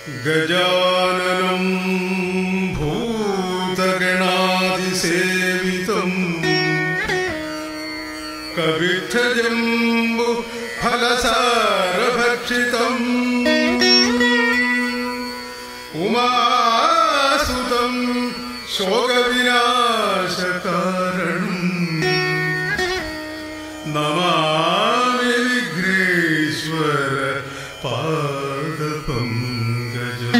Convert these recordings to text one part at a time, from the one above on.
ഗജാനനം ഭൂതഗണാതിസേവിതം കവിക്ഷജംബു ഫലസാരഭക്ഷിതം ഉമാസുതം ശോകവിനാശകാരണം നമാമി വിഘ്നേശ്വര പാദപങ്കജം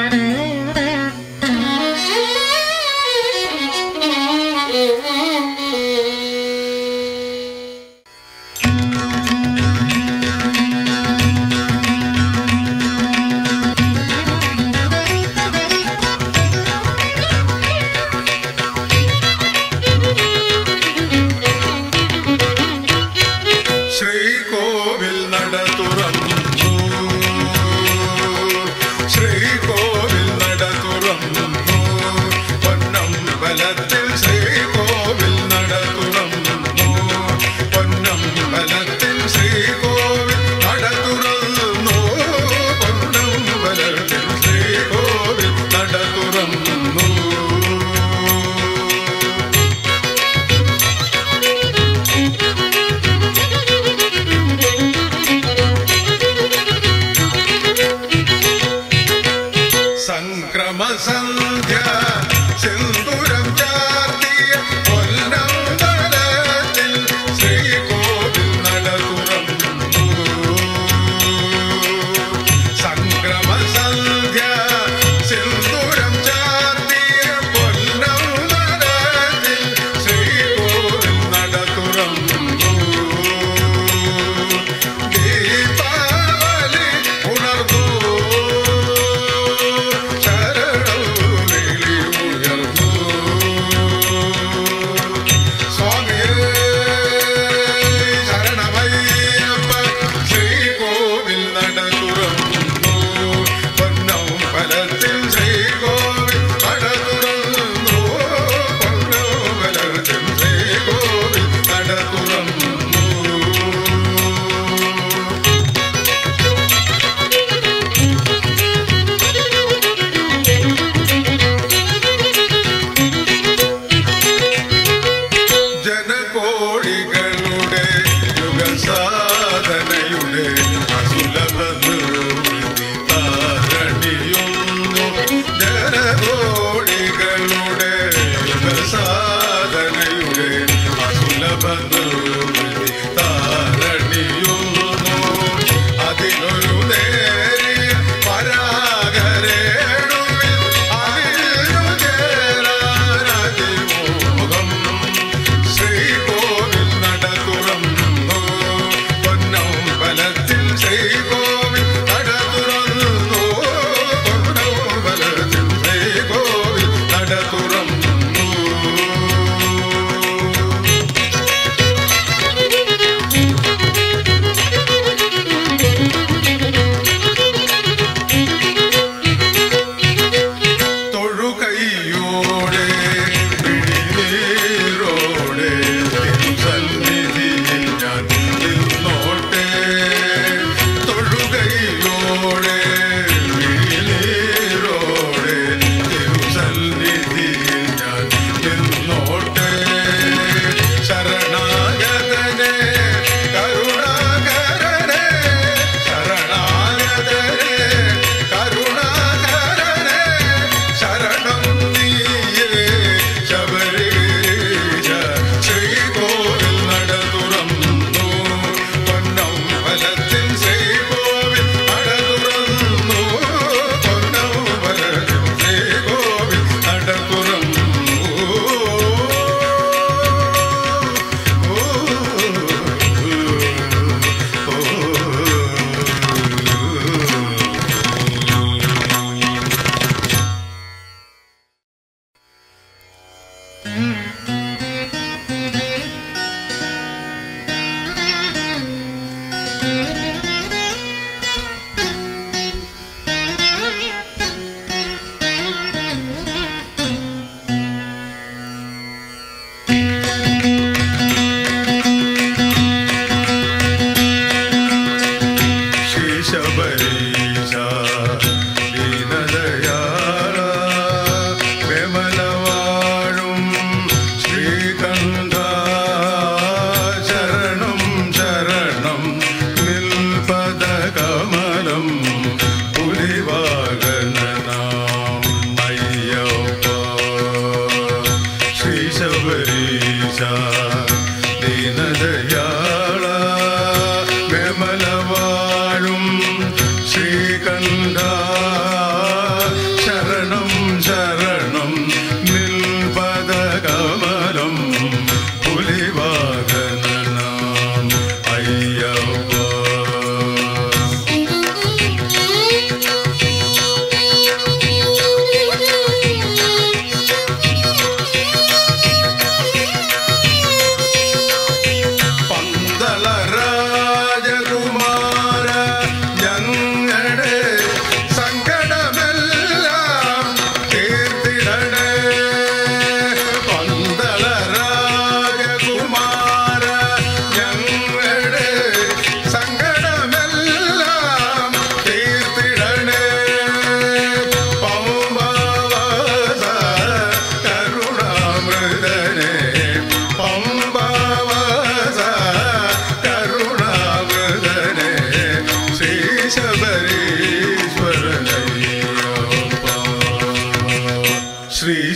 ശ്രീകോവിൽ നട തുറന്നു ശ്രീകോവിൽ നട തുറന്നു പൊന്നമ്പലത്തിൽ ശ്രീകോവിൽ നട തുറന്നു പൊന്നമ്പലത്തിൽ ശ്രീകോവിൽ നട തുറന്നു പൊന്നമ്പലത്തിൽ ശ്രീകോവിൽ നട തുറന്നു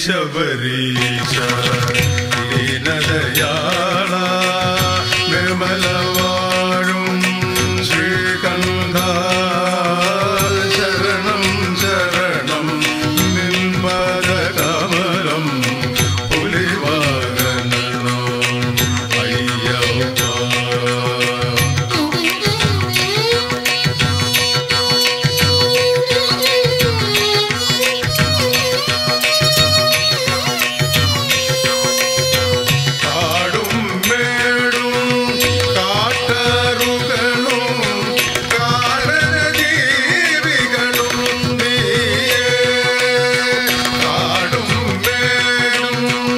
ശബരീശ ദീനദയാള നിർമ്മലവാഴും ശ്രീകണ്ഠ ശരണം ശരണം നിൻപദ കമലം പുലിവാകനോ അയ്യപ്പ കാടും മേടും കാട്ടറുകളും കാരണജീവികളും നീയേ കാടും മേടും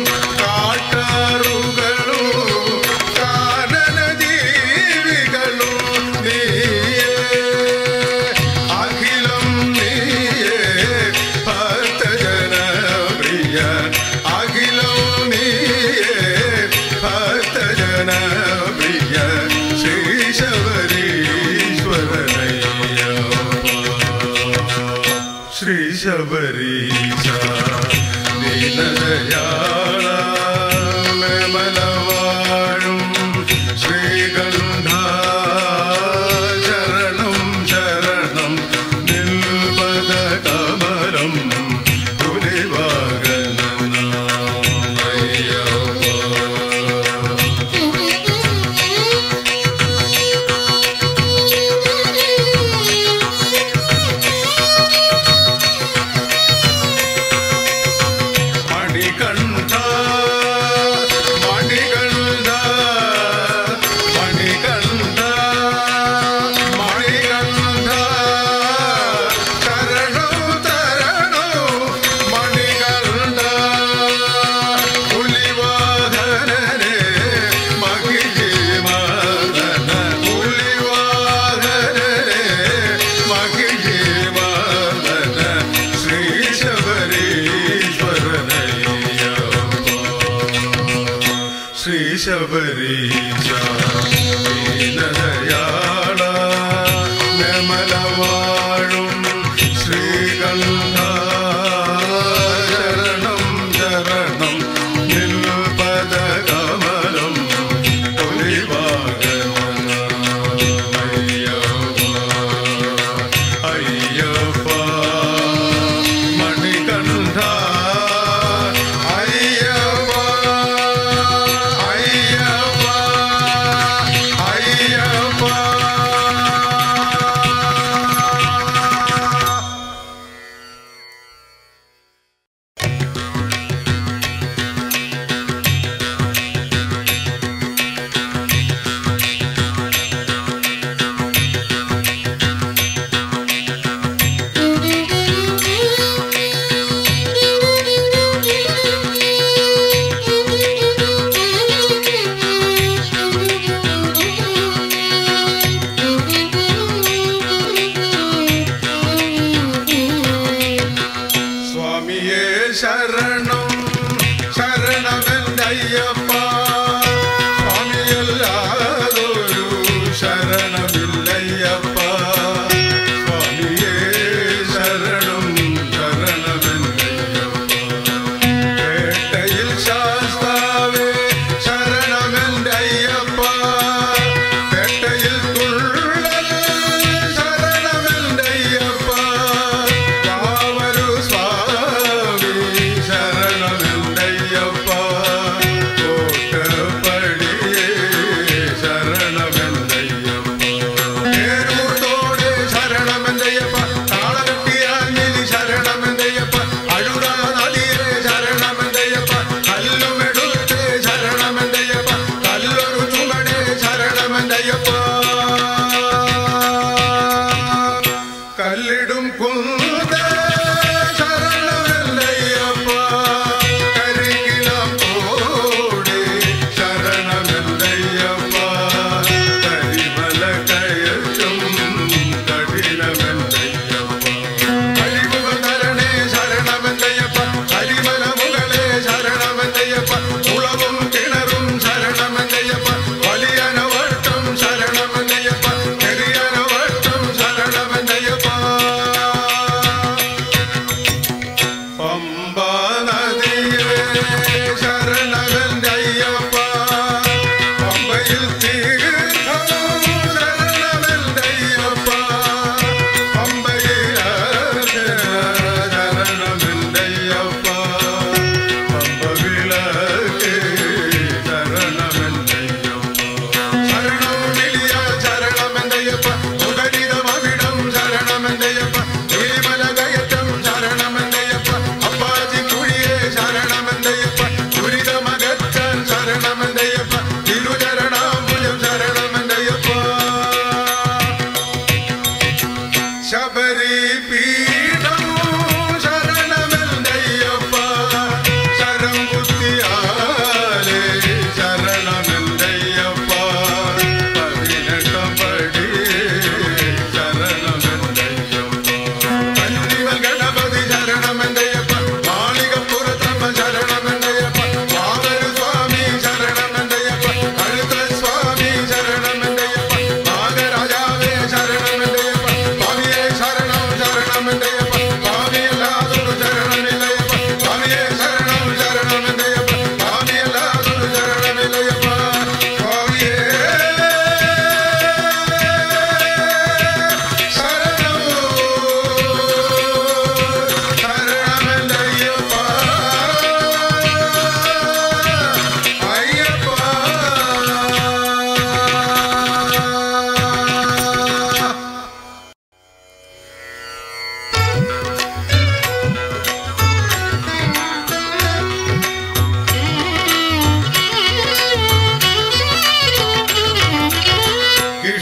കാട്ടറുകളും കാരണജീവികളും നീയേ അഖിലം നീയേ ഭക്തജനപ്രിയ അഖിലം നീയേ ഭക്തജനപ്രിയ ശ്രീ ശബരീശ്വരനയ്യ ശ്രീ ശബരീശ ദീനദയാള നിർമ്മലവാഴും ശ്രീകണ്ഠ ശരണം ശരണം നിൽപദ കമലം പുലിവാകനയ്യപ്പ മണികണ്ഠ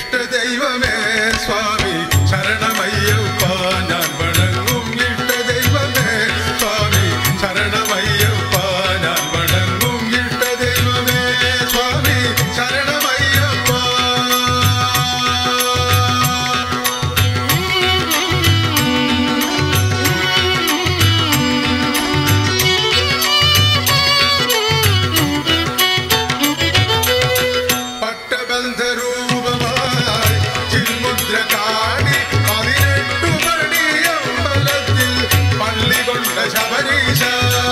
ഇഷ്ടദൈവമേ സ്വാമി ശരണമയ്യപ്പ ഞാൻ വണങ്ങും ഇഷ്ടദൈവമേ സ്വാമി ശരണമയ്യപ്പ ഞാൻ വണങ്ങും ഇഷ്ടദൈവമേ സ്വാമി ശരണമയ്യപ്പ പട്ടബന്ധരൂപമായി ചിന്മുദ്ര കാണി പതിനെട്ടു പടിയമ്പലത്തിൽ പള്ളി കൊണ്ട ശബരീശ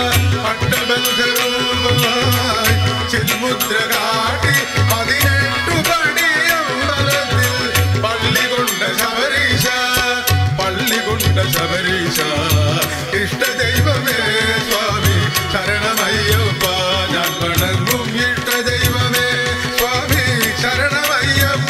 പട്ടബന്ധരൂപമായി ചിന്മുദ്ര കാണി പതിനെട്ടു പടിയമ്പലത്തിൽ പള്ളി കൊണ്ട ശബരീശ പള്ളി കൊണ്ട ശബരീശ ഇഷ്ടദൈവമേ സ്വാമി ശരണമയ്യപ്പ ഞാൻ വണങ്ങും ഇഷ്ടദൈവമേ സ്വാമി ശരണമയ്യപ്പ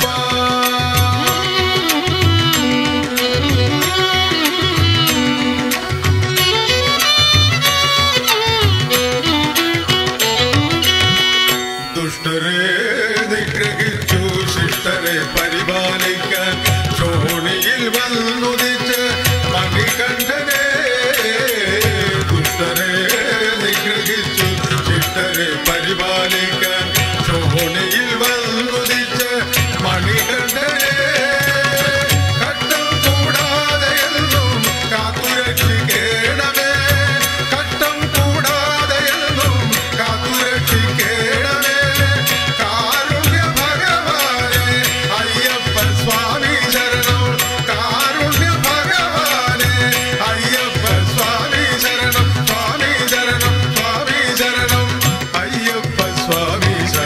ദുഷ്ടരെ നിഗ്രഹിച്ചു ശിഷ്ടരെ പരിപാലിക്കാൻ ചോണിയിൽ വന്നുദിച്ച് മണികണ്ഠനെ ദുഷ്ടരെ നിഗ്രഹിച്ചു ശിഷ്ടരെ പരിപാലിക്കാൻ ചോണിയിൽ വന്നുദിച്ച് മണികണ്ഠനെ ഘട്ടം കൂടാതെ എന്നും കാത്തുരക്ഷിക്കേണമേ ഘട്ടം കൂടാതെ എന്നും കാത്തുരക്ഷിക്കേണമേ കാരുണ്യ ഭഗവാനെ അയ്യപ്പൻ സ്വാമി ശരണം കാരുണ്യ ഭഗവാനെ അയ്യപ്പൻ സ്വാമി ശരണം സ്വാമി ശരണം സ്വാമി ശരണം അയ്യപ്പൻ സ്വാമി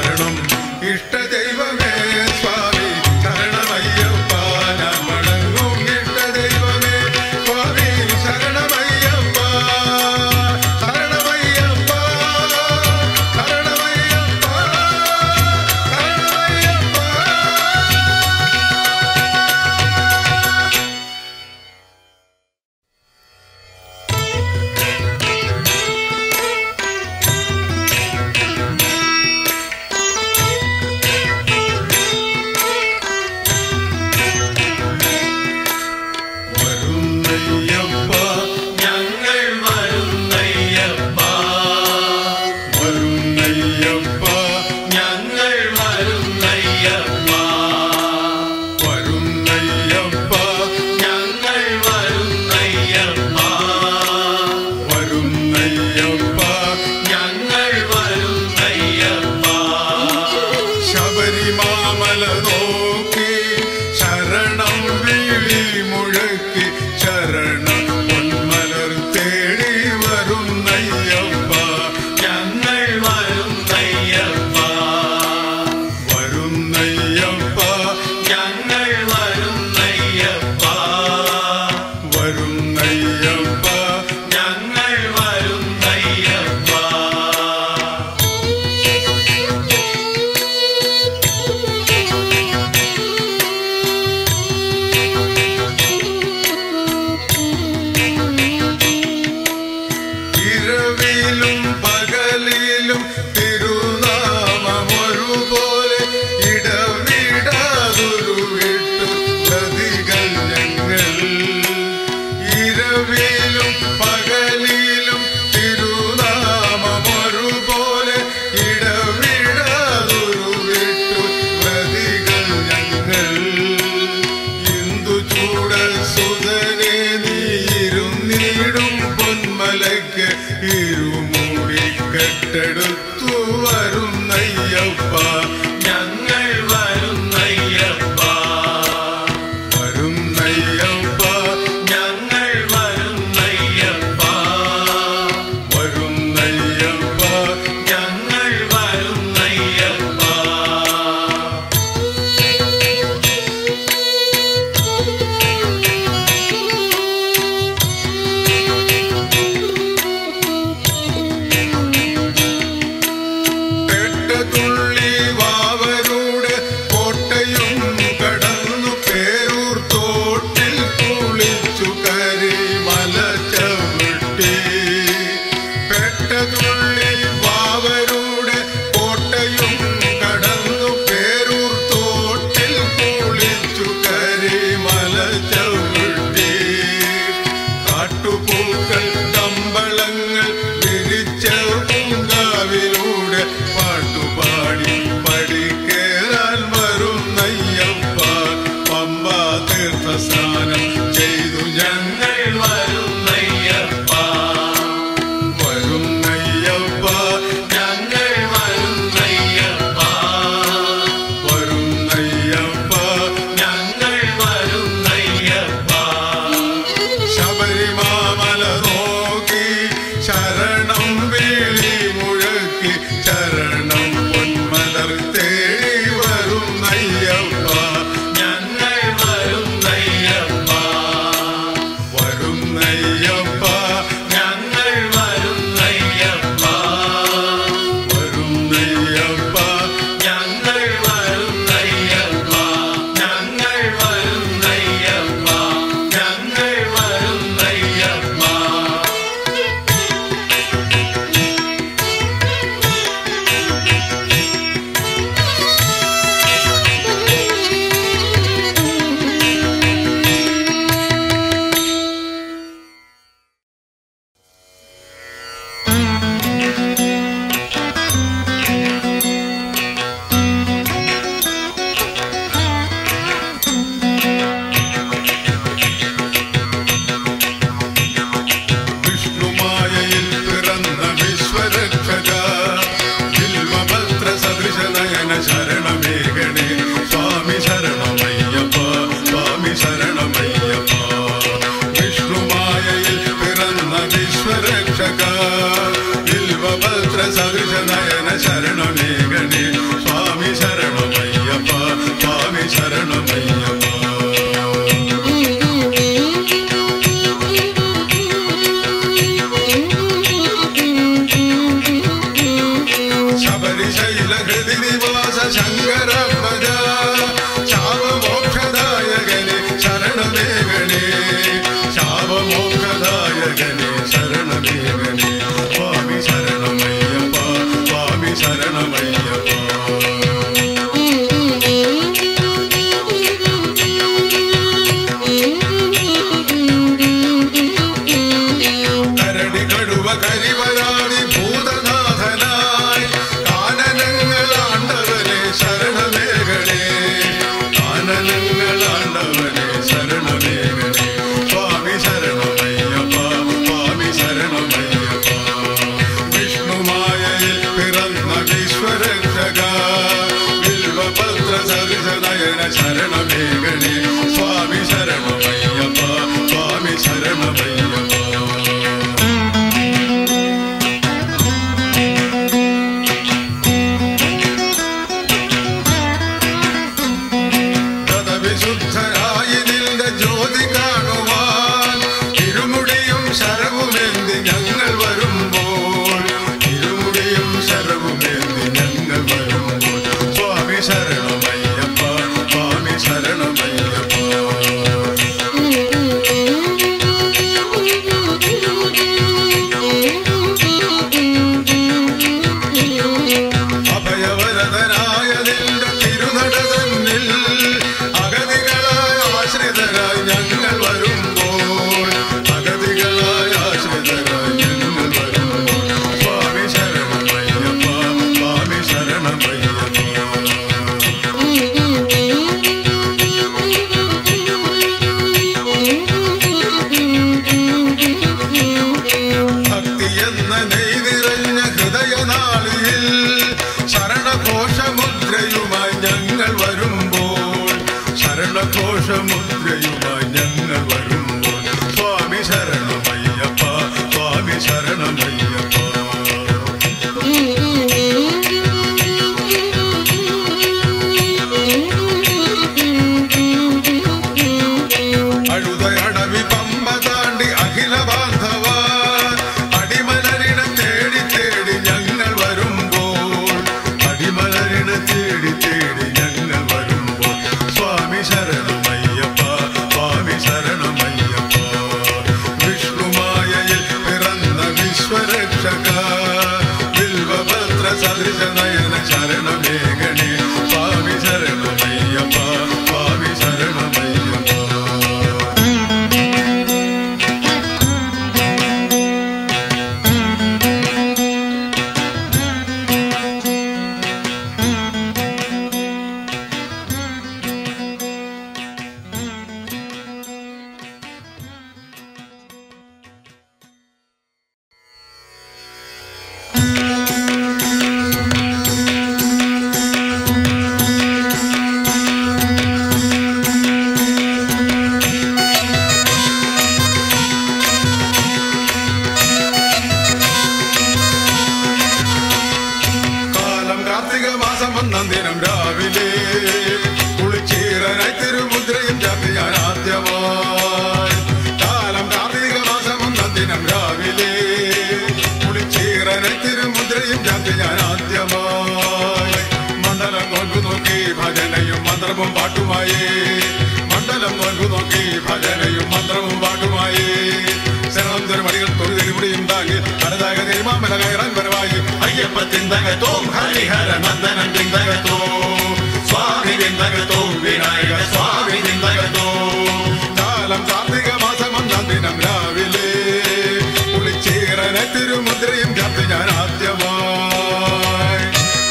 പമ്പ തീർത്ഥ സ്നാനം ചെയ്തു ഞങ്ങൾ വരുന്നയ്യപ്പ വരുന്നയ്യപ്പ ഞങ്ങൾ വരുന്നയ്യപ്പ വരുന്നയ്യപ്പ ഞങ്ങൾ വരുന്നയ്യപ്പ ശബരിമാമല നോക്കി ശരണം വിളി മുഴക്കി ചരണം പൊന്മലർ തേടി വരുന്നയ്യപ്പ ഞങ്ങൾ വരുന്നയ്യപ്പ വരുന്നയ്യപ്പ ഞങ്ങൾ വരുന്നയ്യപ്പ വരുന്നയ്യപ്പ ഞങ്ങൾ വരുന്നയ്യപ്പ ഞങ്ങൾ വരുന്നയ്യപ്പ ഞങ്ങൾ വരുന്നയ്യപ്പ വിഷ്ണുമായയിൽ പിറന്ന വിശ്വരക്ഷക ബിൽവപത്ര സദൃശ നയന ശരണമേഘണേ സ്വാമി ശരണമയ്യപ്പ സ്വാമി ശരണമയ്യപ്പ വിഷ്ണുമായയിൽ പിറന്ന വിശ്വരക്ഷക ബിൽവപത്ര സദൃശ നയന ശരണമേഘണേ സ്വാമി ശരണമയ്യപ്പ സ്വാമി ശരണമയ്യപ്പ ശബരിശൈല ഹൃദി നിവാസ ശങ്കര ഭജ ശാപമോക്ഷദായകനെ ശരണമേഘനെ ശാപമോക്ഷദായകനെ ശരണമേഘനെ സ്വാമി ശരണമയ്യപ്പ സ്വാമി ശരണമയ്യപ്പ കരടി കടുവ കരിവരാടി ഭൂതനാഥനായി കാനനങ്ങളാണ്ടവനെ ശരണമേഘനെ കാനനങ്ങളാണ്ടവനെ ശരണമേഘനെ സ്വാമി ശരണമയ്യപ്പ സ്വാമി ശരണമയ്യപ്പ വിഷ്ണുമായയിൽ പിറന്ന വിശ്വരക്ഷക ബിൽവപത്ര സദൃശ നയന ശരണമേഘനെ സ്വാമി ശരണമയ്യപ്പ സ്വാമി ശരണമയ്യപ്പ വിശുദ്ധരായി നിന്റെ ജ്യോതി കാണുവാൻ ഇരുമുടിയും ശരവുമേന്തി ഞങ്ങൾ വരുമ്പോൾ ഇരുമുടിയും ശരവുമേന്തി ഞങ്ങൾ വരുമ്പോൾ സ്വാമി ശരണമയ്യപ്പ സ്വാമി ശരണമയ്യപ്പ അഭയവരതനായ നിന്റെ തിരുനട തന്നിൽ അഗതികളായ ആശ്രിതരായി ഞങ്ങൾ വരുമ്പോൾ അഗതികളായ ആശ്രിതരായി ഞങ്ങൾ വരുമ്പോൾ സ്വാമി ശരണമയ്യപ്പ സ്വാമി ശരണമയ്യപ്പ ഭക്തി എന്ന നെയ്തിറഞ്ഞ ഹൃദയനാളിയിൽ ശരണഘോഷമുദ്രയുമായി ഞങ്ങൾ വരുമ്പോൾ ശരണഘോഷമുദ്രയുമായി ഞങ്ങൾ വരുമ്പോൾ സ്വാമി ശരണമയ്യപ്പ സ്വാമി ശരണമയ്യപ്പ അഴുതയടവി പമ്പ താണ്ടി അഖില ബാന്ധവ അടിമലരിണ തേടി തേടി ഞങ്ങൾ വരുമ്പോൾ അടിമലരിണ തേടി തേടി ഞങ്ങൾ വരുമ്പോൾ സ്വാമി ശരണമയ്യപ്പ സ്വാമി ശരണമയ്യപ്പ മന്ത്രവും പാട്ടുമായി മണ്ഡലം നോൽക്കു നോക്കി ഭജനയും മന്ത്രവും പാട്ടുമായി ശരണം മടികൾ തൊഴിലിവിടെയും താങ്ങി അനതാക തിരുമാമല കയറാൻ വരവായി അയ്യപ്പ തിന്തകത്തോം ഹരിഹര നന്ദനം തിന്തകത്തോം സ്വാമി തിന്തകത്തോം വിനായക സ്വാമി തിന്തകത്തോം കാലം കാർത്തിക മാസം ഒന്നാം ദിനം രാവിലെ കുളിച്ചീറന തിരുമുദ്രയും ചാർത്തി ഞാൻ ആദ്യമായി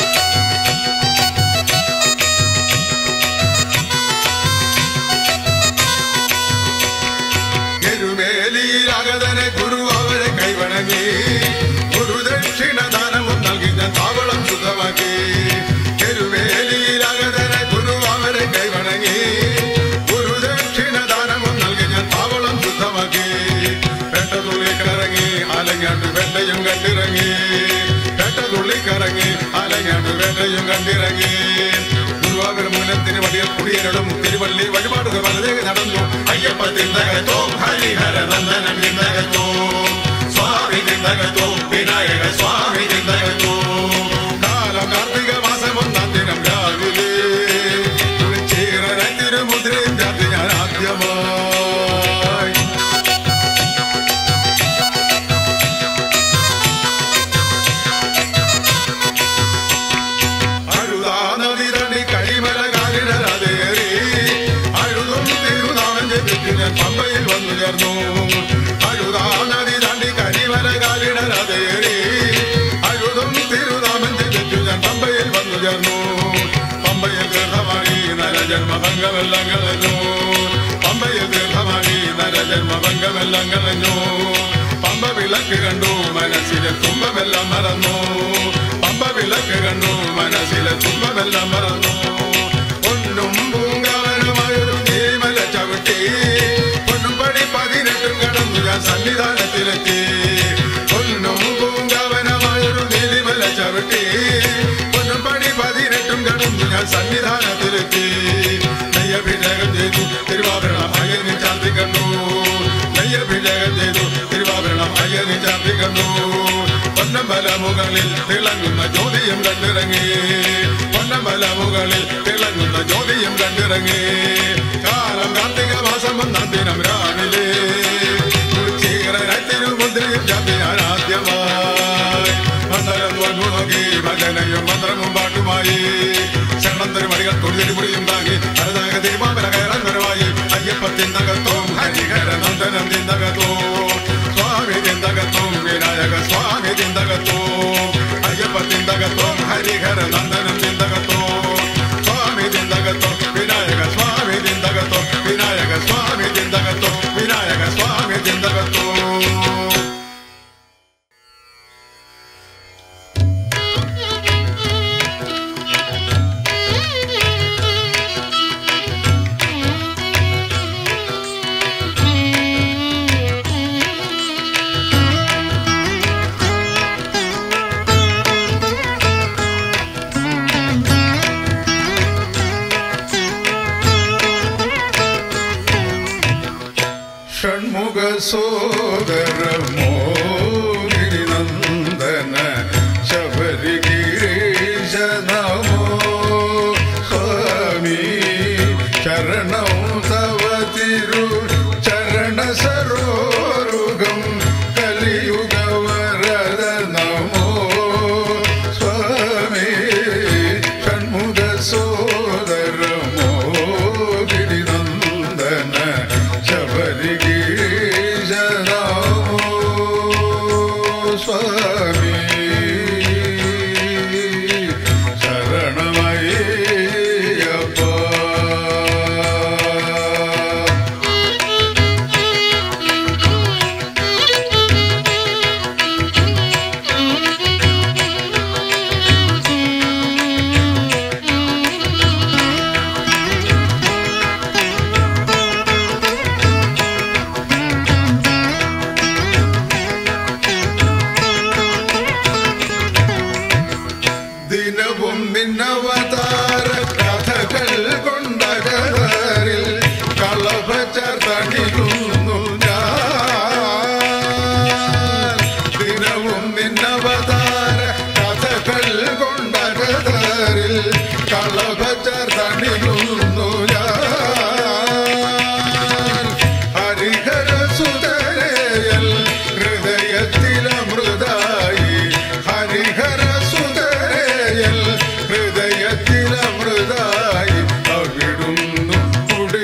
എരുമേലിയിലാകതനെ ഗുരു അവരെ കൈവണങ്ങി ഗുരുദക്ഷിണ ദാനവും നൽകി ഞാൻ താവളം ശുദ്ധമാക്കി എരുമേലിയിലാകതനെ ഗുരു അവരെ കൈവണങ്ങി ഗുരുദക്ഷിണ ദാനവും നൽകി ഞാൻ താവളം ശുദ്ധമാക്കി പെട്ടതുള്ളി കറങ്ങി അലങ്ങാണ്ട് വെട്ടയും കണ്ടിറങ്ങി പെട്ടതുള്ളി കറങ്ങി അലങ്ങാണ്ട് വെട്ടയും കണ്ടിറങ്ങി ഗുരുവായൂർ മൂലത്തിന് വലിയ കുടിയരടും തിരുവള്ളി വഴിപാടുകൾ വളരെ നടന്നു അയ്യപ്പ തിന്തകത്തോം ഹരിഹര നന്ദനം തിന്തകത്തോം സ്വാമി തിന്തകത്തോം വിനായക സ്വാമി തിന്തകത്തോം കാലം കാർത്തിക മാസം ഒന്നാം ദിനം രാവിലെ കുളിച്ചീറന തിരുമുദ്രയും ചാർത്തി ഞാൻ ആദ്യമായി അഴുതാ നദി തണ്ണി കരിമല കാലിടരാതേറി അഴുതും തിരുനാമം ജപിച്ചു ഞാൻ പമ്പയിൽ വന്നു ചേർന്നു അഴുതാ നദി തണ്ണി കരിമല കാലിടരാതേറി അഴുതും തിരുനാമം ജപിച്ചു ഞാൻ പമ്പയിൽ വന്നു ചേർന്നു പമ്പയിൽ തീർത്ഥമാണി നരജന്മഭംഗമെല്ലാം കളഞ്ഞു പമ്പയിൽ തീർത്ഥമാണി നരജന്മഭംഗമെല്ലാം കളഞ്ഞു പമ്പ വിളക്ക് കണ്ടു മനസ്സിലെ തുമ്പമെല്ലാം മറന്നു പമ്പ വിളക്ക് കണ്ടു മനസ്സിലെ തുമ്പമെല്ലാം മറന്നു പൊന്നും പൂങ്കാവനമായൊരു നീമല ചവിട്ടി പൊന്നും പടി പതിനെട്ടും കടന്നു ഞാൻ സന്നിധാനത്തിലെത്തി പൊന്നും പൂങ്കാവനമായൊരു നീലിമല ചവിട്ടി പൊന്നും പടി പതിനെട്ടും കടന്നു ഞാൻ സന്നിധാനത്തിലെത്തി നെയ്യഭിഷേകം ചെയ്തു തിരുവാഭരണം അയ്യന് ചാർത്തി കണ്ടു നെയ്യഭിഷേകം ചെയ്തു തിരുവാഭരണം അയ്യന് ചാർത്തി കണ്ടു പൊന്നമ്പല മുകളിൽ തിളങ്ങുന്ന ജ്യോതിയും കണ്ടിറങ്ങി പൊന്നമ്പല മുകളിൽ തിളങ്ങുന്ന ജ്യോതിയും കണ്ടിറങ്ങി കാലം കാർത്തിക മാസം ഒന്നാം ദിനം രാവിലെ തിരുമുദ്രയും ചാർത്തി ഞാൻ ആദ്യമായി മന്ദരം വന്നു നോക്കി ഭജനയും മന്ത്രവും പാട്ടുമായി ശരണം തിരുമണികൾ തൊഴിലിമുടിയും താങ്ങി അരതാക തിരുമാമല കയറാൻ വരവായി അയ്യപ്പ തിന്തകത്തോം ഹരിഹര നന്ദനം തിന്തകത്തോം സ്വാമി തിന്തകത്തോം വിനായക സ്വാമി തിന്തകത്തോം അയ്യപ്പ തിന്തകത്തോം ഹരിഹര നന്ദനം തിന്തകത്തോം സ്വാമി തിന്തകത്തോം വിനായക സ്വാമി തിന്തകത്തോം വിനായക സ്വാമി തിന്തകത്തോം വിനായക സ്വാമി തിന്തകത്തോം ഷൺമുഖ സോദര മോഹിനി നന്ദന ശബരി ഗിരീശ നമോ സ്വാമി ശരണം തവ തിരു ചരണ സരോരുഗം കലിയുഗ വരദ നമോ സ്വാമി ഷൺമുഖ സോദര മോഹിനി നന്ദന ശബരി ഗിരീശ നമോ സ്വാമി ശരണമയ്യപ്പ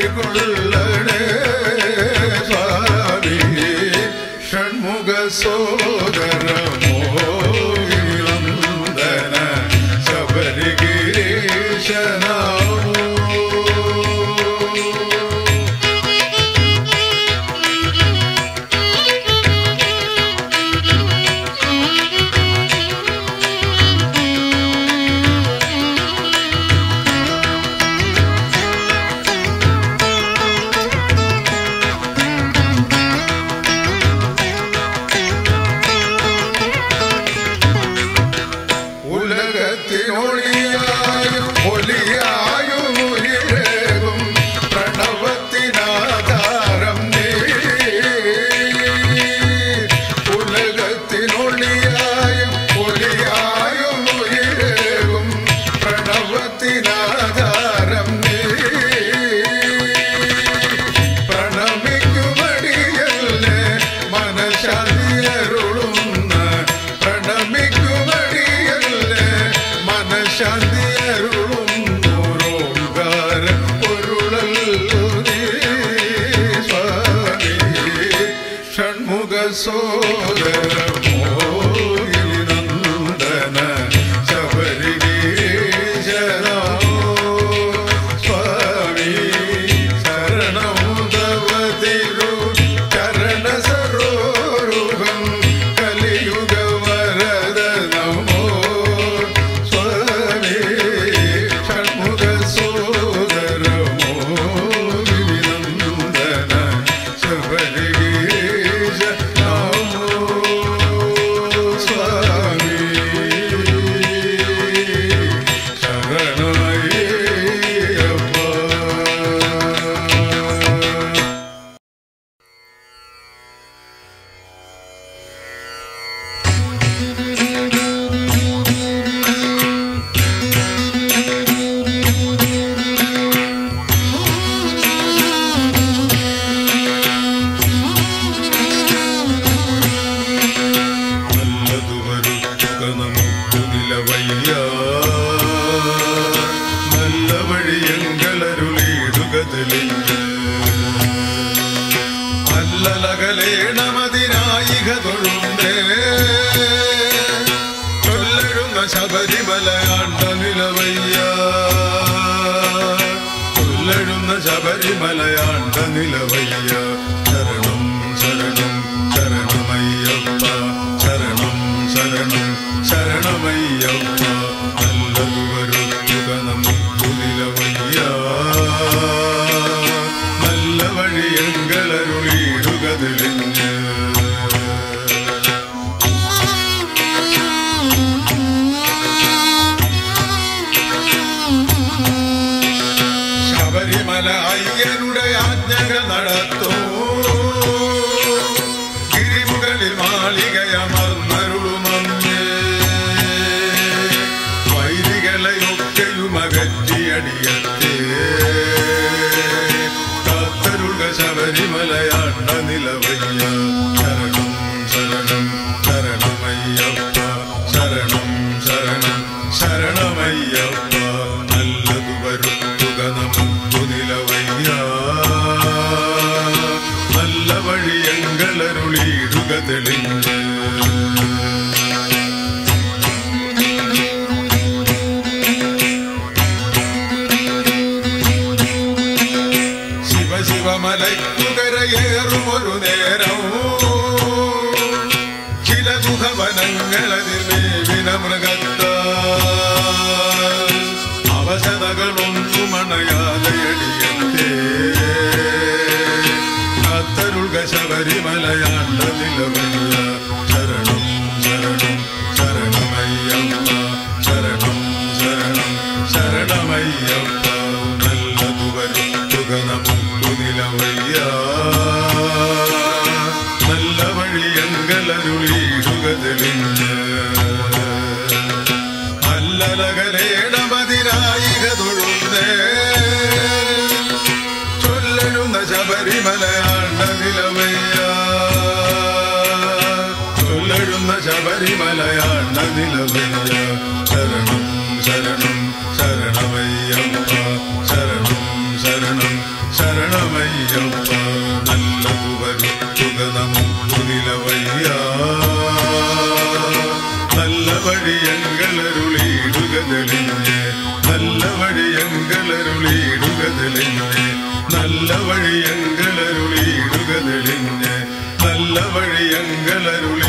കൈകൊള്ളണേ സ്വാമി ഷൺമുഖ സോദര മോഹിനന്ദന ശബരിഗിരീശനാമോ ഉലകത്തിനൊളിയായും ഒലിയായും ഉയരേകും പ്രണവത്തിനാധാരം നീ ഉലകത്തിനൊളിയായും ഒലിയായും ഉയരേകും പ്രണവത്തിനാധാരം നീ പ്രണമിക്കുമടിയല്ലേ മനശാന്തിയരുളുന്ന പ്രണമിക്കുമടിയല്ലേ മനശാന്തിയരുളും ഓരോങ്കാര പൊരുളല്ലോ നീ സ്വാമി ഷൺമുഖ സോദര മോഹിനന്ദന ശബരിഗീശനോ സ്വാമി ശരണമുദവതിരു ചരണ സരോരുഹം കലിയുഗ വരദ നമോ സ്വാമി ഷൺമുഖ സോദര മോഹിനന്ദന ശബരിഗീശ നമോ സ്വാമി ശരണമയ്യപ്പ നല്ലതു വരുത്തുക നമുക്ക് നിലവയ്യ നല്ല വഴിയെങ്കലരുളിയിടുക തെളിഞ്ഞ് അല്ലലകലേണമതിനായിക തൊഴുണ്ടേ ചൊല്ലഴുന്ന ശബരിമലയാണ്ട നിലവയ്യ ചൊല്ലഴുന്ന ശബരിമലയാണ്ട നിലവയ്യ ശരണം ശരണം ശരണമയ്യപ്പ ശരണം ശരണം ശരണമയ്യപ്പ നല്ലതു വരുത്തുക നമുക്ക് നിലവയ്യ നല്ല വഴിയെങ്കലരുളിയിടുക തെളിഞ്ഞ് ശബരിമല അയ്യനുടെ ആജ്ഞകൾ നടത്തൂ ഗിരിമുകളിൽ മാളികയമർന്നരുളുമഞ്ഞ് വൈദികളെയൊക്കെയും അകറ്റിയടിയത്തെ കാത്തരുക ശബരിമലയാണ്ട നിലവയ്യ ശരണം ശരണം ശരണമയ്യപ്പ ശരണം ശരണം ശരണമയ്യപ്പ നല്ലതു വരുത്തുക നമുക്കു നിലവയ്യ നല്ല വഴിയെങ്കലരുളിയിടുക തെളിഞ്ഞ് ശിവ ശിവമലയ്ക്കുകരയേറും ഒരു നേരം ചില ഗുഹവനങ്ങളതിൽ മേവിന മൃഗത്ത അവശതകളൊന്നും അണയാതെയടിയത്തെ കാത്തരുൾക ശബരിമലയാണ്ട നിലവയ്യ ശരണം ശരണം ശരണമയ്യപ്പ ശരണം ശരണം ശരണമയ്യപ്പ നല്ലതു വരുത്തുക നമുക്കു നിലവയ്യ നല്ല വഴിയെങ്കലരുളിയിടുക തെളിഞ്ഞ് അല്ലലകലേണമതിനായിക തൊഴുന്നേ ചൊല്ലഴുന്ന ശബരിമലയാണ്ട നിലവയ്യ ചൊല്ലഴുന്ന ശബരിമലയാണ്ട നിലവയ്യ ശരണം ശരണം ശരണമയ്യപ്പ ശരണം ശരണം ശരണമയ്യപ്പ നല്ലതു വരുത്തുക നമുക്ക് നിലവയ്യ നല്ല വഴിയങ്ങളരുളിയിടുക തെളിഞ്ഞ് നല്ല വഴിയങ്ങളരുളിയിടുക തെളിഞ്ഞ് നല്ല വഴിയങ്ങളരുളിയിടുക തെളിഞ്ഞ് നല്ല വഴിയങ്ങളരുളി